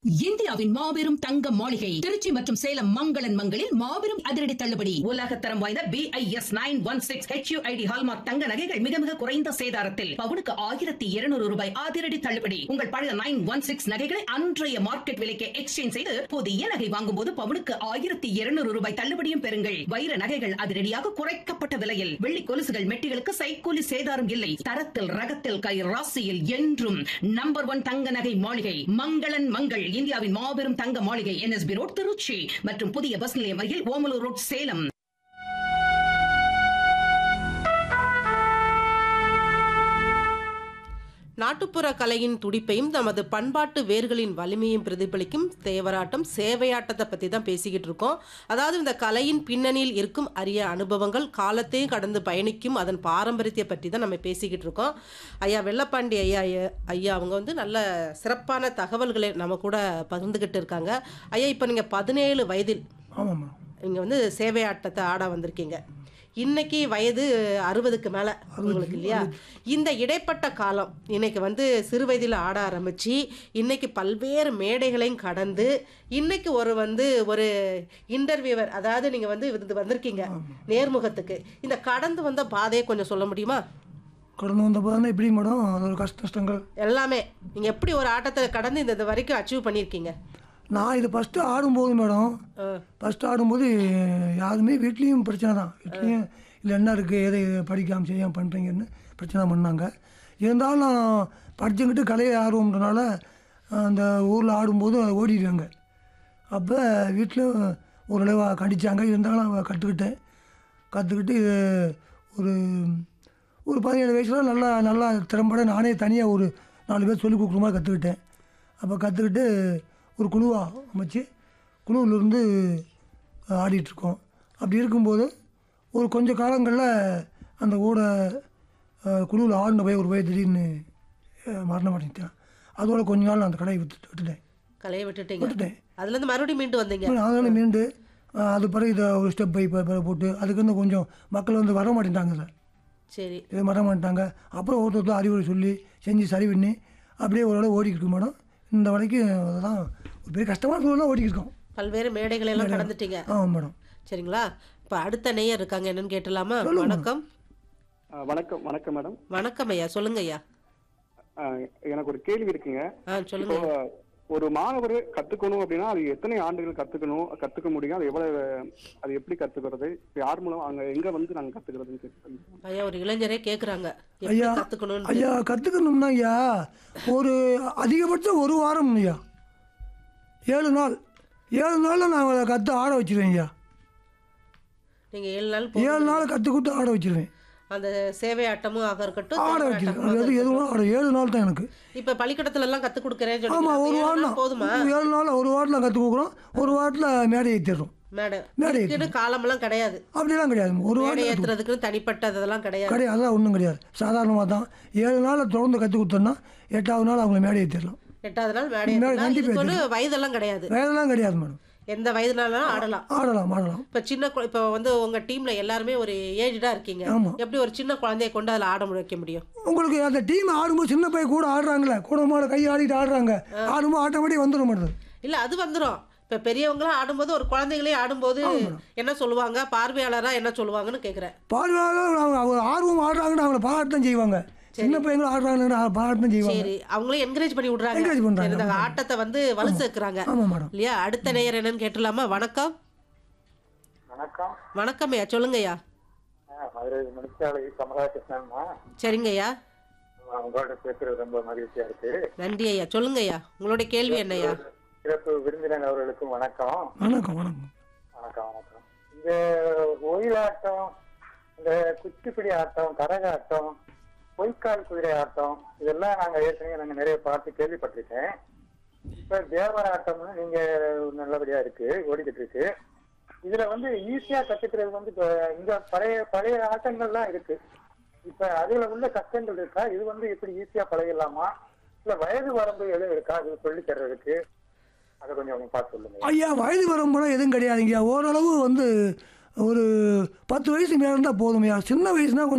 இந்தியாவின் மாபெரும் தங்க மாளிகை திருச்சி மற்றும் சேலம் மங்களன் மங்களில் மாபெரும் அதிரடி தள்ளுபடி உலகத்தரம் வாய்ந்த B I S nine one six HUID hallmark தங்க நகைகள் மிக மிக குறைந்த சேதாரத்தில் பவுனுக்கு ஆயிரத்தி இருநூறு ரூபாய் அதிரடி தள்ளுபடி உங்கள் பழைய நைன் ஒன் சிக்ஸ் நகைகளை அன்றைய மார்க்கெட் விலைக்கு எக்ஸ்சேஞ்ச் செய்து புதிய நகை வாங்கும் போது பவுனுக்கு ஆயிரத்தி இருநூறு ரூபாய் தள்ளுபடியும் பெறுங்கள் வைர நகைகள் அதிரடியாக குறைக்கப்பட்ட விலையில் வெள்ளி கொலுசுகள் மெட்டிகளுக்கு சைக்கூலி சேதாரம் இல்லை தரத்தில் ரகத்தில் கை ராசியில் என்றும் நம்பர் ஒன் தங்க நகை மாளிகை மங்களன் மங்கள் இந்தியாவின் மாபெரும் தங்க மாளிகை என்எஸ்பி ரோட் திருச்சி மற்றும் புதிய பஸ் நிலையம் அருகில் ஓமலூர் ரோட் சேலம் நாட்டுப்புற கலையின் துடிப்பையும் நமது பண்பாட்டு வேர்களின் வலிமையும் பிரதிபலிக்கும் தேவராட்டம் சேவையாட்டத்தை பற்றி தான் பேசிக்கிட்டு இருக்கோம் அதாவது இந்த கலையின் பின்னணியில் இருக்கும் அரிய அனுபவங்கள் காலத்தையும் கடந்து பயணிக்கும் அதன் பாரம்பரியத்தை பற்றி தான் நம்ம பேசிக்கிட்டு இருக்கோம் ஐயா வெள்ளப்பாண்டி ஐயா ஐயா- ஐயா அவங்க வந்து நல்ல சிறப்பான தகவல்களை நம்ம கூட பகிர்ந்துக்கிட்டு இருக்காங்க ஐயா இப்போ நீங்கள் பதினேழு வயதில் ஆமாம்மா நீங்கள் வந்து சேவையாட்டத்தை ஆட வந்திருக்கீங்க இன்னைக்கு வயது அறுபதுக்கு மேலே உங்களுக்கு இல்லையா இந்த இடைப்பட்ட காலம் இன்னைக்கு வந்து சிறு வயதில் ஆட ஆரம்பித்து இன்னைக்கு பல்வேறு மேடைகளையும் கடந்து இன்னைக்கு ஒரு வந்து ஒரு இன்டர்வியூவர் அதாவது நீங்கள் வந்து இது வந்திருக்கீங்க நேர்முகத்துக்கு இந்த கடந்து வந்த பாதையை கொஞ்சம் சொல்ல முடியுமா கடந்து வந்த போதுனா எப்படி மேடம் அதோட கஷ்ட நஷ்டங்கள் எல்லாமே நீங்கள் எப்படி ஒரு ஆட்டத்தை கடந்து இந்த இது வரைக்கும் அச்சீவ் பண்ணியிருக்கீங்க நான் இது ஃபஸ்ட்டு ஆடும்போது மேடம் ஆ, ஃபஸ்ட்டு ஆடும்போது யாருமே வீட்லேயும் பிரச்சனை தான் வீட்லேயும் இல்லை என்ன இருக்குது எதை படிக்காமல் செய்யாமல் பண்ணுறீங்கன்னு பிரச்சனை பண்ணாங்க இருந்தாலும் நான் படிச்சுக்கிட்டு கலையை ஆர்வம்ன்றனால அந்த ஊரில் ஆடும்போது ஓடிடுவாங்க அப்போ வீட்டில் ஓரளவு கண்டிச்சாங்க இருந்தாலும் நான் கற்றுக்கிட்டேன் கற்றுக்கிட்டு இது ஒரு ஒரு பதினேழு வயசில் நல்லா நல்லா திறம்பட நானே தனியாக ஒரு நாலு பேர் சொல்லிக் கொடுக்குற மாதிரி கற்றுக்கிட்டேன் அப்போ கற்றுக்கிட்டு ஒரு குழுவாக அமைச்சு குழுவிலிருந்து ஆடிட்டுருக்கோம் அப்படி இருக்கும்போது ஒரு கொஞ்ச காலங்களில் அந்த கூட குழுவில் ஆடின போய் ஒரு போய் திடீர்னு அஹ், மரணம் அடைஞ்சிட்டேன் அதோட கொஞ்ச நாள் நான் அந்த கடையை விட்டுட்டு விட்டுட்டேன் கலையை விட்டுட்டீங்க விட்டுட்டேன் அதுலேருந்து மறுபடியும் மீண்டு வந்தீங்க அதனால் மீண்டு அஹ், அது பிறகு இதை ஒரு ஸ்டெப் பை பை போட்டு அதுக்கு இன்னும் கொஞ்சம் மக்கள் வந்து வர மாட்டேங்கிறாங்க சார் சரி இதை வர மாட்டாங்க அப்புறம் ஒருத்தர் அறிவுரை சொல்லி செஞ்சு சரி பண்ணி அப்படியே ஓரளவு ஓடிக்கிட்டு இருக்கு மேடம் இந்த வரைக்கும் அதுதான் ஒரு பெரிய கஷ்டமான சூழ்நிலை ஓடிக்கிட்டு இருக்கோம் பல்வேறு மேடைகளை எல்லாம் கடந்துட்டீங்க ஆமாம் மேடம் சரிங்களா இப்போ அடுத்த நேயர் இருக்காங்க என்னன்னு கேட்டலாமா வணக்கம் ஆ, வணக்கம் வணக்கம் மேடம் வணக்கம் ஐயா சொல்லுங்க ஐயா ஆ, எனக்கு ஒரு கேள்வி இருக்குங்க ஆ சொல்லுங்க இப்போ ஒரு மாணவர் கத்துக்கணும் அப்படின்னா அது எத்தனை ஆண்டுகள் கத்துக்கணும் கத்துக்க முடியும் அது எவ்வளவு அது எப்படி கத்துக்கிறது இப்ப யார் மூலம் அங்க எங்க வந்து நாங்க கத்துக்கிறதுன்னு கேட்டு ஐயா ஒரு இளைஞரே கேக்குறாங்க எப்படி ஐயா கத்துக்கணும்னு ஐயா கற்றுக்கணும்னா ஐயா ஒரு அதிகபட்சம் ஒரு வாரம் ஐயா ஏழு நாள் ஏழு நாளில் நான் அவளை கற்று ஆட வச்சிருவேன் ஐயா நீங்க ஏழு நாள் போ- ஏழு நாள் கற்றுக்கிட்டு ஆட வச்சிருவேன் அந்த சேவை ஆட்டமும் ஆக இருக்கட்டும் ஆட தேவர் வச்சிருவேன் ஆட்டமும் அது ஆக எது எதுவும் ஆட ஏழு நாள் தான் எனக்கு இப்ப பள்ளிக்கூடத்துல எல்லாம் கத்து கொடுக்கறேன்னு ஆமாம் ஒரு சொன்னீங்க வாரம் நாள் போதுமா தான் ஏழு நாள் ஒரு வாரத்தில் கற்றுக் கொடுக்குறோம் ஒரு வாரத்தில் மேடை ஏற்றிடுறோம் மேடம் மேடை இதுக்குன்னு காலமெல்லாம் கிடையாது அப்படிலாம் கிடையாது ஒரு மேடை வாரம் ஏத்துறதுக்குன்னு தனிப்பட்ட இதெல்லாம் கிடையாது கிடையாது அதெல்லாம் ஒன்றும் கிடையாது சாதாரணமாக தான் ஏழு நாள் தொடர்ந்து கற்றுக் கொடுத்தோன்னா எட்டாவது நாள் அவங்கள மேடை ஏற்றிடலாம் எட்டாவது நாள் மேடை மேடை ஏத்தலாம். கண்டிப்பா இதுக்கு ஒண்ணு வயதெல்லாம் கிடையாது வேலைலாம் கிடையாது மேடம் எந்த வயதுனாலும் ஆடலாம் ஆடலாம் ஆடலாம் இப்ப சின்ன கு- இப்ப வந்து உங்க டீம்ல எல்லாருமே ஒரு ஏஜ்டா இருக்கீங்க ஆமா. எப்படி ஒரு சின்ன குழந்தைய கொண்டு அதுல ஆட வைக்க முடியும் உங்களுக்கு அந்த டீம் ஆடும்போது சின்ன பையன் கூட ஆடுறாங்களே கூட மாட கை ஆடிட்டு ஆடுறாங்க ஆடும்போது ஆட்டோமேட்டிக் வந்துட மாட்டேது இல்ல அது வந்துரும் இப்ப பெரியவங்களாம் ஆடும்போது ஒரு குழந்தைகளே ஆடும்போது என்ன சொல்லுவாங்க பார்வையாளரா என்ன சொல்லுவாங்கன்னு கேக்குறேன் பார்வையாளர் அவங்க அவங்க ஆர்வம் ஆடுறாங்கன்னு அவங்கள பாராட்டு தான் செய்வாங்க சின்ன பையங்களும் ஆடுறாங்கன்னு பாராட்டு தான் செய்வாங்க சரி அவங்களே என்கரேஜ் பண்ணி விடுறாங்க Encourage பண்றாங்க. சரி, இந்த ஆட்டத்தை வந்து வலு சேர்க்கிறாங்க ஆமாம் மேடம் இல்லையா அடுத்த நேயர் என்னன்னு கேட்டலாமா வணக்கம் வணக்கம் வணக்கம் ஐயா சொல்லுங்கய்யா ஆ, மதுரை மணிச்சாலை கமலாகிருஷ்ணன்மா சரிங்கய்யா உங்களோட பேசுறது ரொம்ப மகிழ்ச்சியா இருக்கு நன்றி ஐயா சொல்லுங்கய்யா உங்களுடைய கேள்வி என்னய்யா சிறப்பு விருந்தினர் அவர்களுக்கும் வணக்கம் வணக்கம் வணக்கம் வணக்கம் வணக்கம் இந்த ஒயிலாட்டம் இந்த குச்சிப்பிடி ஆட்டம் கரகாட்டம் பொய்க்கால் குதிரை ஆட்டம் இதெல்லாம் நாங்க ஏற்கனவே நாங்க நிறைய பார்த்து கேள்விப்பட்டிருக்கேன் இப்ப தேவராட்டம்னு நீங்க நல்லபடியா இருக்கு ஓடிக்கிட்டு இருக்கு இதுல வந்து ஈஸியா கத்துக்கிறது வந்து இப்ப இங்க பழைய பழைய ஆட்டங்கள்லாம் இருக்கு இப்ப அதுல உள்ள கஷ்டங்கள் இருக்கா இது வந்து எப்படி ஈஸியா பழகிடலாமா இல்ல வயது வரம்பு எதுவும் இருக்கா அது சொல்லி தர்றதுக்கு அதை கொஞ்சம் பார்த்து சொல்லுங்க ஐயா வயது வரம்புலாம் எதுவும் கிடையாதுங்க ஓரளவு வந்து ஒரு பத்து வயசு மேலே இருந்தால் போதுமையா சின்ன வயசுனா கொஞ்சம்